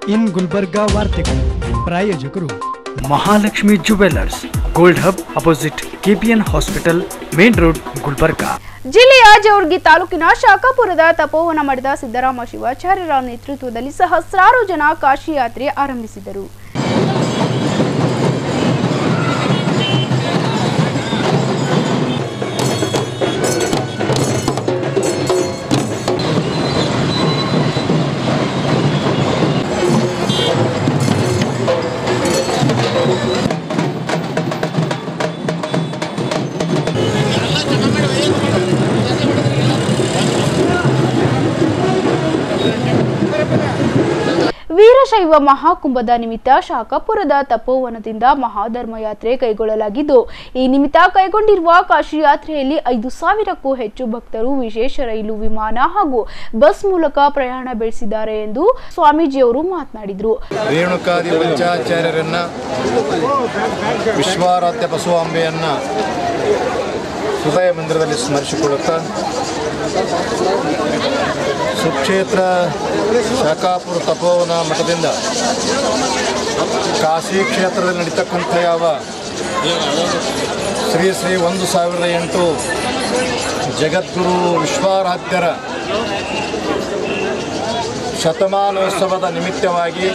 ಇನ್ ಗುಲ್ಬರ್ಗಾ ವಾರ್ತೆಗಳು ಪ್ರಾಯೋಜಕರು Mahalakshmi jewellers gold hub opposite KPN hospital main road Gulbarga ಜಿಲ್ಲೆಯ ಜವರ್ಗಿ ತಾಲೂಕಿನ ಶಾಖಾಪುರದ ತಪೋವನ ಮಠದ ಸಿದ್ದರಾಮ ಶಿವಾಚಾರ್ಯರ ನೇತೃತ್ವದಲ್ಲಿ ಸಹಸ್ರಾರು ಜನ ಕಾಶಿ ಯಾತ್ರೆ ಆರಂಭಿಸಿದರು ವೀರಶೈವ ಮಹಾಕುಂಭದ ನಿಮಿತ್ತ ಶಾಖಾಪುರದ ತಪೋವನದಿಂದ ಮಹಾಧರ್ಮ ಯಾತ್ರೆ ಕೈಗೊಳ್ಳಲಾಗಿದ್ದು ಈ ನಿಮಿತ್ತ ಕೈಗೊಂಡಿರುವ ಕಾಶಿ ಯಾತ್ರೆಯಲ್ಲಿ ಐದು ಸಾವಿರಕ್ಕೂ ಹೆಚ್ಚು ಭಕ್ತರು ವಿಶೇಷ ರೈಲು ವಿಮಾನ ಹಾಗೂ ಬಸ್ ಮೂಲಕ ಪ್ರಯಾಣ ಬೆಳೆಸಿದ್ದಾರೆ ಎಂದು ಸ್ವಾಮೀಜಿಯವರು ಮಾತನಾಡಿದರು ರೇಣುಕಾದಿ ಪಂಚಾಚಾರ್ಯರನ್ನ ವಿಶ್ವಾರಾಧ್ಯ ಬಸವಾಂಬೆಯನ್ನ ಹೃದಯ ಮಂದಿರದಲ್ಲಿ ಸ್ಮರಿಸಿಕೊಳ್ಳುತ್ತಾ ಸುಕ್ಷೇತ್ರ ಶಾಖಾಪುರ ತಪೋವನ ಮಠದಿಂದ ಕಾಶಿ ಕ್ಷೇತ್ರದಲ್ಲಿ ನಡೀತಕ್ಕಂಥ ಯಾವ ಶ್ರೀ ಶ್ರೀ ಒಂದು ಸಾವಿರದ ಎಂಟು ಜಗದ್ಗುರು ವಿಶ್ವಾರಾಧ್ಯರ ಶತಮಾನೋತ್ಸವದ ನಿಮಿತ್ತವಾಗಿ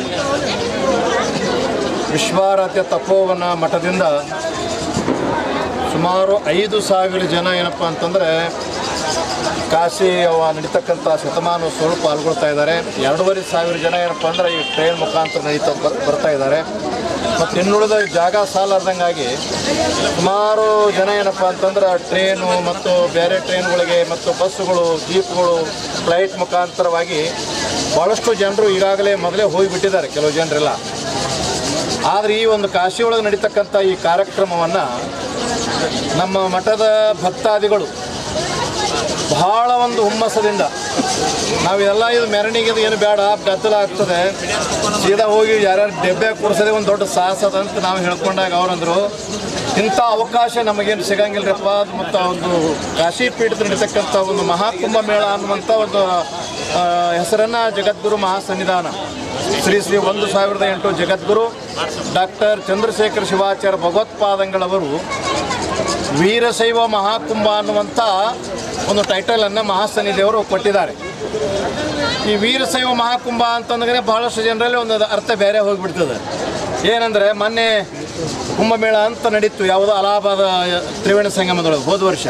ವಿಶ್ವಾರಾಧ್ಯ ತಪೋವನ ಮಠದಿಂದ ಸುಮಾರು ಐದು ಸಾವಿರ ಜನ ಏನಪ್ಪ ಅಂತಂದರೆ ಕಾಶಿ ಅವ ನಡೀತಕ್ಕಂಥ ಶತಮಾನೋತ್ಸವ ಪಾಲ್ಗೊಳ್ತಾ ಇದ್ದಾರೆ ಎರಡೂವರೆ ಸಾವಿರ ಜನ ಏನಪ್ಪ ಅಂದರೆ ಈ ಟ್ರೈನ್ ಮುಖಾಂತರ ನಡೀತಾ ಬರ್- ಬರ್ತಾ ಇದ್ದಾರೆ ಮತ್ತು ಇನ್ನುಳಿದ ಜಾಗ ಸಾಲಾರ್ದಂಗಾಗಿ ಸುಮಾರು ಜನ ಏನಪ್ಪ ಅಂತಂದ್ರೆ ಟ್ರೈನು ಮತ್ತು ಬೇರೆ ಟ್ರೈನ್ಗಳಿಗೆ ಮತ್ತು ಬಸ್ಸುಗಳು ಜೀಪ್ಗಳು ಫ್ಲೈಟ್ ಮುಖಾಂತರವಾಗಿ ಭಾಳಷ್ಟು ಜನರು ಈಗಾಗಲೇ ಮೊದಲೇ ಹೋಗಿಬಿಟ್ಟಿದ್ದಾರೆ ಕೆಲವು ಜನರೆಲ್ಲ ಆದರೆ ಈ ಒಂದು ಕಾಶಿ ಒಳಗೆ ನಡೀತಕ್ಕಂಥ ಈ ಕಾರ್ಯಕ್ರಮವನ್ನು ನಮ್ಮ ಮಠದ ಭಕ್ತಾದಿಗಳು ಬಹಳ ಒಂದು ಹುಮ್ಮಸ್ಸದಿಂದ ನಾವೆಲ್ಲ ಇದು ಮೆರವಣಿಗೆ ಏನು ಬೇಡ ಗದ್ದಲ ಆಗ್ತದೆ ಸೀದಾ ಹೋಗಿ ಯಾರ್ಯಾರು ಡೆಬ್ಬೆ ಕೂರಿಸೋದೇ ಒಂದು ದೊಡ್ಡ ಸಾಹಸ ಅದಂತ ನಾವು ಹೇಳ್ಕೊಂಡಾಗ ಅವರಂದರು ಇಂಥ ಅವಕಾಶ ನಮಗೇನು ಸಿಗಂಗಿಲ್ಲರಪ್ಪ ಮತ್ತು ಒಂದು ಕಾಶಿ ಪೀಠದ ನಡೀತಕ್ಕಂಥ ಒಂದು ಮಹಾಕುಂಭ ಮೇಳ ಅನ್ನುವಂಥ ಒಂದು ಹೆಸರನ್ನು ಜಗದ್ಗುರು ಮಹಾಸನ್ನಿಧಾನ ಶ್ರೀ ಶ್ರೀ ಒಂದು ಸಾವಿರದ ಎಂಟು ಜಗದ್ಗುರು ಡಾಕ್ಟರ್ ಚಂದ್ರಶೇಖರ ಶಿವಾಚಾರ್ಯ ಭಗವತ್ಪಾದಂಗಳವರು ವೀರಶೈವ ಮಹಾಕುಂಭ ಅನ್ನುವಂಥ ಒಂದು ಟೈಟಲನ್ನು ಮಹಾಸನ್ನಿಧಿಯವರು ಕೊಟ್ಟಿದ್ದಾರೆ ಈ ವೀರಶೈವ ಮಹಾಕುಂಭ ಅಂತಂದ್ರೆ ಬಹಳಷ್ಟು ಜನರಲ್ಲಿ ಒಂದು ಅರ್ಥ ಬೇರೆ ಹೋಗಿಬಿಡ್ತದೆ ಏನಂದರೆ ಮೊನ್ನೆ ಕುಂಭಮೇಳ ಅಂತ ನಡೀತು ಯಾವುದೋ ಅಲಹಾಬಾದ ತ್ರಿವೇಣಿ ಸಂಗಮದೊಳಗೆ ಹೋದ ವರ್ಷ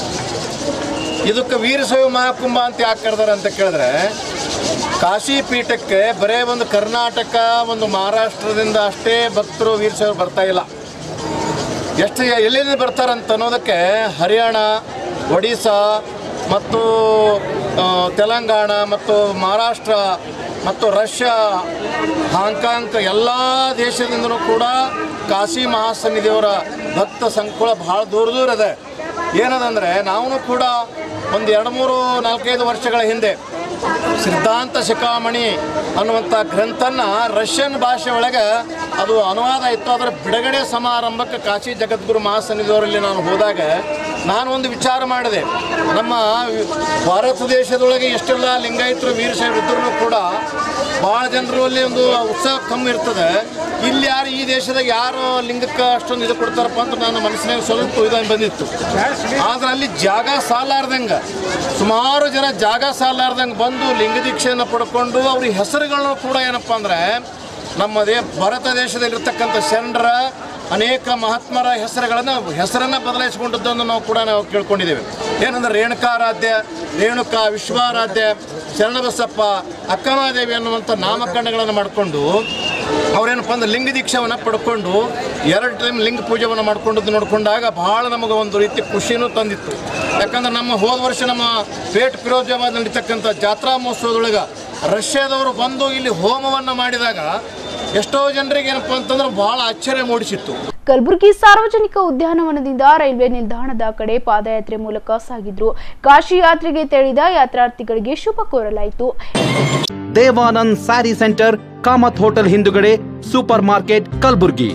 ಇದಕ್ಕೆ ವೀರಶೈವ ಮಹಾಕುಂಭ ಅಂತ ಯಾಕೆ ಕರೆದಾರೆ ಅಂತ ಕೇಳಿದ್ರೆ ಕಾಶಿ ಪೀಠಕ್ಕೆ ಬರೇ ಒಂದು ಕರ್ನಾಟಕ ಒಂದು ಮಹಾರಾಷ್ಟ್ರದಿಂದ ಅಷ್ಟೇ ಭಕ್ತರು ವೀರಶೈವ ಬರ್ತಾ ಇಲ್ಲ ಎಷ್ಟು ಎಲ್ಲಿಂದ ಬರ್ತಾರಂತ ಅನ್ನೋದಕ್ಕೆ ಹರಿಯಾಣ ಒಡಿಶಾ ಮತ್ತು ಆ, ತೆಲಂಗಾಣ ಮತ್ತು ಮಹಾರಾಷ್ಟ್ರ ಮತ್ತು ರಷ್ಯಾ ಹಾಂಗ್ಕಾಂಗ್ ಎಲ್ಲ ದೇಶದಿಂದಲೂ ಕೂಡ ಕಾಶಿ ಮಹಾಸನ್ನಿಧಿಯವರ ಭಕ್ತ ಸಂಕುಲ ಭಾಳ ದೂರ ದೂರ ಇದೆ ಏನದಂದರೆ ನಾವು ಕೂಡ ಒಂದು ಎರಡು ಮೂರು ನಾಲ್ಕೈದು ವರ್ಷಗಳ ಹಿಂದೆ ಸಿದ್ಧಾಂತ ಶಿಖಾಮಣಿ ಅನ್ನುವಂಥ ಗ್ರಂಥನ ರಷ್ಯನ್ ಭಾಷೆ ಒಳಗೆ ಅದು ಅನುವಾದ ಇತ್ತು ಅದರ ಬಿಡುಗಡೆ ಸಮಾರಂಭಕ್ಕೆ ಕಾಶಿ ಜಗದ್ಗುರು ಮಹಾಸನ್ನಿಧಿಯವರಲ್ಲಿ ನಾನು ಹೋದಾಗ ನಾನು ಒಂದು ವಿಚಾರ ಮಾಡಿದೆ ನಮ್ಮ ಭಾರತ ದೇಶದೊಳಗೆ ಎಷ್ಟೆಲ್ಲ ಲಿಂಗಾಯತರು ವೀರಶೈವ ಇದ್ರೂ ಕೂಡ ಭಾಳ ಜನರಲ್ಲಿ ಒಂದು ಉತ್ಸಾಹ ಕಮ್ಮಿ ಇರ್ತದೆ ಇಲ್ಲಿ ಯಾರು ಈ ದೇಶದಾಗ ಯಾರು ಲಿಂಗಕ್ಕೆ ಅಷ್ಟೊಂದು ಇದು ಕೊಡ್ತಾರಪ್ಪ ಅಂತ ನನ್ನ ಮನಸ್ಸಿನಾಗ ಸ್ವಲ್ಪ ಇದು ಬಂದಿತ್ತು ಆದ್ರೆ ಅಲ್ಲಿ ಜಾಗ ಸಾಲಾರ್ದಂಗೆ ಸುಮಾರು ಜನ ಜಾಗ ಸಾಲಾರ್ದಂಗೆ ಬಂದು ಲಿಂಗ ದೀಕ್ಷೆಯನ್ನು ಪಡ್ಕೊಂಡು ಅವ್ರ ಹೆಸರುಗಳನ್ನು ಕೂಡ ಏನಪ್ಪ ಅಂದರೆ ನಮ್ಮ ದೇ ಭಾರತ ದೇಶದಲ್ಲಿರ್ತಕ್ಕಂಥ ಶರಣರ ಅನೇಕ ಮಹಾತ್ಮರ ಹೆಸರುಗಳನ್ನು ಹೆಸರನ್ನು ಬದಲಾಯಿಸಿಕೊಂಡಿದ್ದನ್ನು ನಾವು ಕೂಡ ನಾವು ಕೇಳ್ಕೊಂಡಿದ್ದೇವೆ ಏನಂದ್ರೆ ರೇಣುಕಾರಾಧ್ಯ ರೇಣುಕಾ ವಿಶ್ವಾರಾಧ್ಯ ಶರಣಬಸಪ್ಪ ಅಕ್ಕಮಾದೇವಿ ಅನ್ನುವಂಥ ನಾಮಕರಣಗಳನ್ನು ಮಾಡಿಕೊಂಡು ಅವ್ರೇನಪ್ಪ ಅಂದ್ರೆ ಲಿಂಗ ದೀಕ್ಷೆಯನ್ನು ಪಡ್ಕೊಂಡು ಎರಡು ಟೈಮ್ ಲಿಂಗ ಪೂಜೆಯನ್ನು ಮಾಡ್ಕೊಂಡದ್ದು ನೋಡಿಕೊಂಡಾಗ ಭಾಳ ನಮಗೆ ಒಂದು ರೀತಿ ಖುಷಿನೂ ತಂದಿತ್ತು ಯಾಕಂದ್ರೆ ನಮ್ಮ ಹೋದ ವರ್ಷ ನಮ್ಮ ಪೇಟ್ ಫಿರೋಜಾಬಾದ್ ನಡೀತಕ್ಕಂಥ ಜಾತ್ರಾ ಮಹೋತ್ಸವದೊಳಗೆ ರಷ್ಯಾದವರು ಬಂದು ಇಲ್ಲಿ ಹೋಮವನ್ನು ಮಾಡಿದಾಗ ಎಷ್ಟೋ ಜನರಿಗೆ ಏನಪ್ಪ ಅಂತಂದ್ರೆ ಭಾಳ ಆಶ್ಚರ್ಯ ಮೂಡಿಸಿತ್ತು ಕಲಬುರಗಿ ಸಾರ್ವಜನಿಕ ಉದ್ಯಾನವನದಿಂದ ರೈಲ್ವೆ ನಿಲ್ದಾಣದ ಕಡೆ ಪಾದಯಾತ್ರೆ ಮೂಲಕ ಸಾಗಿದ್ರು ಕಾಶಿ ಯಾತ್ರೆಗೆ ತೆರಳಿದ ಯಾತ್ರಾರ್ಥಿಗಳಿಗೆ ಶುಭ ಕೋರಲಾಯಿತು Devanand saree centre Kamath hotel ಹಿಂದುಗಡೆ ಸೂಪರ್ ಮಾರ್ಕೆಟ್ ಕಲಬುರ್ಗಿ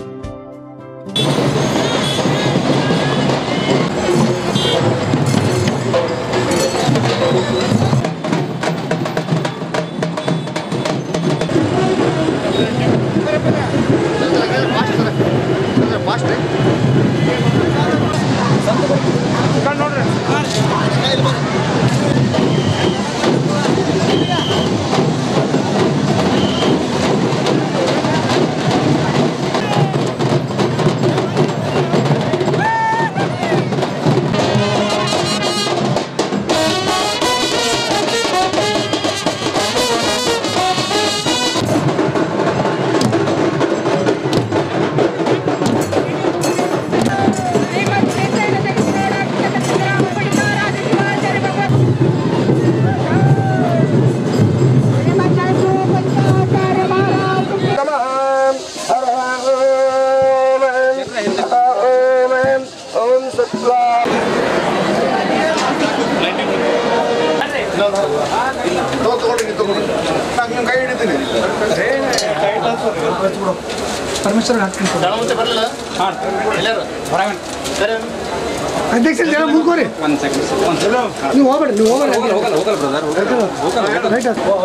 ಪರಮೇಶ್ವರ್ ಹಾಕ್ತೀನಿ ಮುಂಚೆ ಬರಲಿಲ್ಲ ಎಲ್ಲಾರು ಸರಿ ಅಧ್ಯಕ್ಷ ಜನ ಮುಂದ್ಕೋರಿ ನೀವು ಹೋಗ್ಬೇಡಿ ನೀವು ಹೋಗ್ಬೇಡಿ ರೈಟ್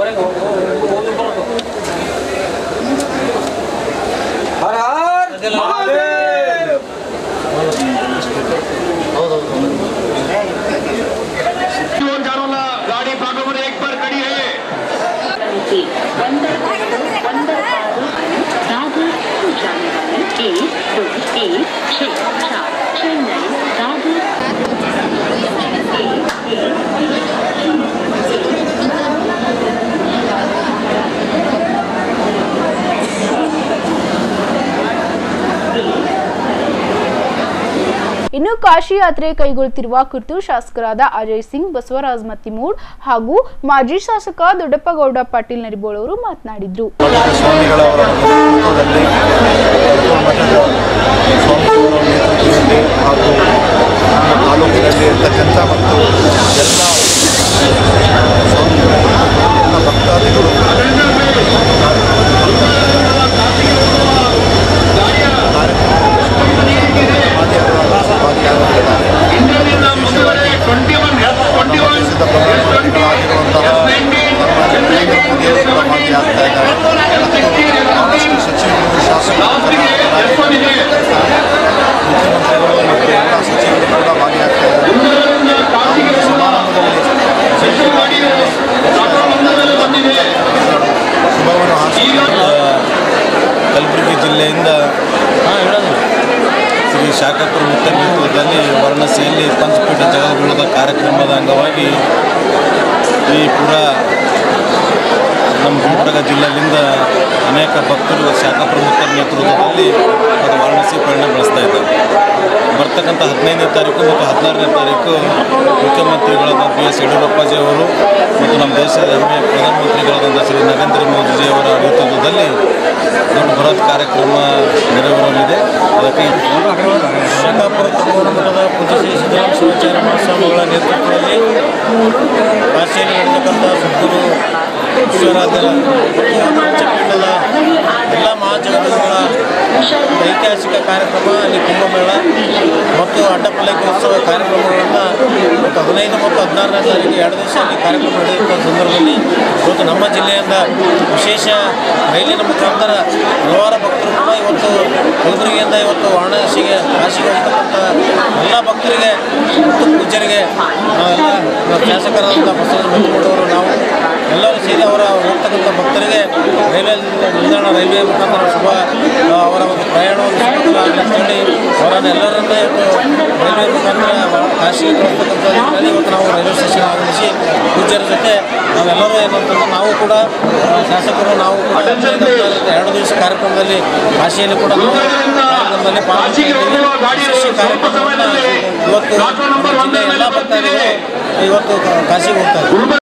बंदर बंदर दादर को जाने वाली एक दो एक छः चार चेन्नई दादर ಇನ್ನು ಕಾಶಿ ಯಾತ್ರೆ ಕೈಗೊಳ್ಳುತ್ತಿರುವ ಕುರಿತು ಶಾಸಕರಾದ ಅಜಯ್ ಸಿಂಗ್ ಬಸವರಾಜ್ ಮತ್ತಿಮೂಡ್ ಹಾಗೂ ಮಾಜಿ ಶಾಸಕ ದೊಡ್ಡಪ್ಪಗೌಡ ಪಾಟೀಲ್ ನರಿಬೋಳ್ ಅವರು ಮಾತನಾಡಿದ್ರು ಸ್ವಾಮಿಗಳವರ ನೇತೃತ್ವದಲ್ಲಿ ಮಠದ ಸ್ವಾಮಿಗಳವರ ನೇತೃತ್ವದಲ್ಲಿ ಹಾಗೂ ನಮ್ಮ ತಾಲೂಕಿನಲ್ಲಿ ಇರ್ತಕ್ಕಂಥ ಮತ್ತು ಎಲ್ಲ ಸ್ವಾಮಿಗಳ ಎಲ್ಲ ಭಕ್ತಾದಿಗಳು ಭಾಗಿಯಾಗುತ್ತಿದ್ದಾರೆ ನಮ್ಮ ದೇಶದ ಪ್ರಧಾನಮಂತ್ರಿಗಳಾಗಿರುವಂತಹ ನರೇಂದ್ರ ಮೋದಿಯವರು ಕೂಡ ಭಾಗಿಯಾಗ್ತಾ ಇದ್ದಾರೆ ಮತ್ತು ಬಹಳಷ್ಟು ಸಚಿವರು ಶಾಸಕರು ಮುಖ್ಯಮಂತ್ರಿಗಳು ಮತ್ತು ಎಲ್ಲ ಸಚಿವರು ಕೂಡ ಭಾಗಿಯಾಗ್ತಾ ಇದ್ದಾರೆ ನಾವು ಈ ಸಮಾರಂಭದಲ್ಲಿ ವಿಶೇಷವಾಗಿ ಶುಭವನ್ನು ಹಾರೈಸುತ್ತೇವೆ. ಕಲಬುರಗಿ ಜಿಲ್ಲೆಯಿಂದ ಶ್ರೀ ಶಾಖಾಪುರ ಮುಖ್ಯ ನೇತೃತ್ವದಲ್ಲಿ ವಾರಣಾಸಿಯಲ್ಲಿ ಪಂಚಪೀಠ ಜಗದ್ಗುಣದ ಕಾರ್ಯಕ್ರಮದ ಅಂಗವಾಗಿ ಈ ಪುರ ನಮ್ಮ ಗುಲ್ಬರ್ಗ ಜಿಲ್ಲೆಯಿಂದ ಅನೇಕ ಭಕ್ತರು ಶಾಖಾಪುರ ಮುಖ್ಯ ನೇತೃತ್ವದಲ್ಲಿ ಅದು ವಾರಣಾಸಿ ಪಯಣ ಬೆಳೆಸ್ತಾ ಇದ್ದಾರೆ ಬರ್ತಕ್ಕಂಥ ಹದಿನೈದನೇ ತಾರೀಕು ಮತ್ತು ಹದಿನಾರನೇ ತಾರೀಕು ಮುಖ್ಯಮಂತ್ರಿಗಳಾದ ಬಿ ಎಸ್ ಯಡಿಯೂರಪ್ಪಾಜಿ ಅವರು ಮತ್ತು ನಮ್ಮ ದೇಶದ ಹೆಮ್ಮೆಯ ಪ್ರಧಾನಮಂತ್ರಿಗಳಾದಂಥ ಶ್ರೀ ನರೇಂದ್ರ ಮೋದಿಜಿ ಅವರ ನೇತೃತ್ವದಲ್ಲಿ ದೊಡ್ಡ ಬೃಹತ್ ಕಾರ್ಯಕ್ರಮ ನೆರವೇರಲಿದೆ ಅದಕ್ಕೆ ಶಾಖಾಪುರ ಮಠದ ಪೂಜ್ಯ ಶ್ರೀ ಸಿದ್ದರಾಮ ಶಿವಾಚಾರ್ಯ ಮಹಾಸ್ವಾಮಿಗಳ ನೇತೃತ್ವದಲ್ಲಿ ಕಾಶಿಯಲ್ಲಿ ನಡೆತಕ್ಕಂಥ ಸದ್ಗುರು ವಿಶ್ವರಾಧ್ಯರ ಪಂಚಪೀಠದ ಎಲ್ಲ ಮಹಾಜಗದ್ಗುರುಗಳ ಐತಿಹಾಸಿಕ ಕಾರ್ಯಕ್ರಮ ಅಲ್ಲಿ ಕುಂಭಮೇಳ ಮತ್ತು ಅಡ್ಡಪಲ್ಲಕ್ಕಿ ಉತ್ಸವ ಕಾರ್ಯಕ್ರಮಗಳನ್ನು ಮತ್ತು ಹದಿನೈದು ಮತ್ತು ಹದಿನಾರನೇ ತಾರೀಕು ಎರಡು ದಿವಸ ಅಲ್ಲಿ ಕಾರ್ಯಕ್ರಮ ನಡೆಯುವಂಥ ಸಂದರ್ಭದಲ್ಲಿ ಇವತ್ತು ನಮ್ಮ ಜಿಲ್ಲೆಯಿಂದ ವಿಶೇಷ ರೈಲಿನ ಮುಖಾಂತರ ಹಲವಾರು ಭಕ್ತರು ಕೂಡ ಇವತ್ತು ಕಲಬುರಗಿಯಿಂದ ಇವತ್ತು ವಾರಣಾಸಿಗೆ ಕಾಶಿಗೆ ಹೋಗ್ತಕ್ಕಂಥ ಎಲ್ಲ ಭಕ್ತರಿಗೆ ಮತ್ತು ಪೂಜ್ಯರಿಗೆ ನಾವೆಲ್ಲ ನಮ್ಮ ಶಾಸಕರಾದಂಥ ಬಸವರಾಜ ಮಂಜುಗೌಡವರು ನಾವು ಎಲ್ಲರೂ ಸೇರಿ ಅವರ ಹೋಗ್ತಕ್ಕಂಥ ಭಕ್ತರಿಗೆ ರೈಲ್ವೆ ನಿಲ್ದಾಣ ರೈಲ್ವೆ ಮುಖಾಂತರ ಶುಭ ಆ, ಅವರ ಒಂದು ಪ್ರಯಾಣವನ್ನು ಸುಖಕರ ಆಗಲಿ ಅಂತೇಳಿ ಅವರನ್ನು ಎಲ್ಲರನ್ನ ಇವತ್ತು ರೈಲ್ವೆ ಮುಖಾಂತರ ಕಾಶಿಗೆ ಕಳಿಸ್ತಕ್ಕಂಥ ನಿಟ್ಟಿನಲ್ಲಿ ಇವತ್ತು ನಾವು ರೈಲ್ವೆ ಸ್ಟೇಷನ್ ಆಗಮಿಸಿ ಪೂಜ್ಯರ ಜೊತೆ ನಾವೆಲ್ಲರೂ ಏನಂತಂದ್ರೆ ನಾವು ಕೂಡ ಆ, ಶಾಸಕರು ನಾವು ಕೂಡ ಹದಿನೈದು ತಾರೀಕು ಎರಡು ದಿವಸ ಕಾರ್ಯಕ್ರಮದಲ್ಲಿ ಕಾಶಿಯಲ್ಲಿ ಕೂಡ ನಾವು ಕಾರ್ಯಕ್ರಮದಲ್ಲಿ ಪಾಲ್ಗೊಂಡಿದ್ದೀವಿ ವಿಶೇಷ ಕಾರ್ಯಕ್ರಮವನ್ನು ಇವತ್ತು ನಮ್ಮ ಜಿಲ್ಲೆಯ ಎಲ್ಲ ಭಕ್ತಾದಿಗಳು ಇವತ್ತು ಕಾಶಿಗೆ ಹೋಗ್ತಾರೆ